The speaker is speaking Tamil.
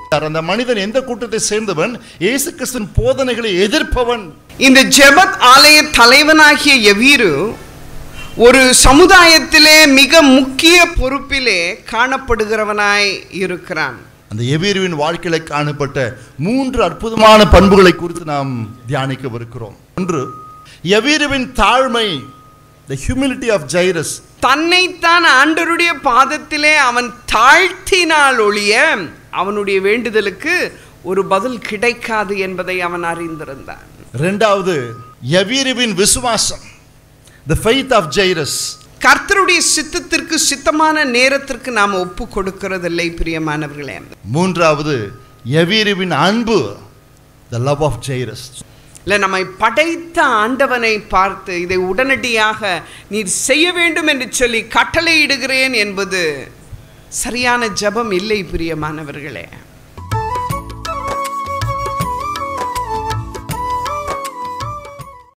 அந்த மனிதன் எந்த கூட்டத்தை சேர்ந்தவன் இயேசு கிறிஸ்துவின் போதனைகளை எதிர்ப்பவன் இந்த ஜெபத் ஆலய தலைவனாகிய எவீரு ஒரு சமுதாயத்திலே மிக முக்கிய பொறுப்பிலே காணப்படுகிறவனாய் இருக்கிறான் அந்த எவீருவின் வாழ்க்கையில காணப்பட்ட மூன்று அற்புதமான பண்புகளை குறித்து நாம் தியானிக்கவிருக்கிறோம் ஒன்று எவீருவின் தாழ்மை த ஹியூமிலிட்டி ஆஃப் ஜைரஸ் தன்னைத்தான் ஆண்டவருடைய பாதத்திலே அவன் தாழ்த்தினால் ஒழிய அவனுடைய வேண்டுதலுக்கு ஒரு பதில் கிடைக்காது என்பதை அவன் அறிந்திருந்தான் ரெண்டாவது எவீருவின் விசுவாசம் த ஃபெய்த் ஆஃப் ஜைரஸ் கர்த்தருடைய சித்தத்திற்கு சித்தமான நேரத்திற்கு நாம் ஒப்பு கொடுக்கிறதில்லை பிரியமானவர்களே மூன்றாவது எவீருவின் அன்பு த லவ் ஆஃப் ஜைரஸ் இல்லை நம்மை படைத்த ஆண்டவனை பார்த்து இதை உடனடியாக நீர் செய்ய வேண்டும் என்று சொல்லி கட்டளையிடுகிறேன் என்பது சரியான ஜெபம் இல்லை பிரியமானவர்களே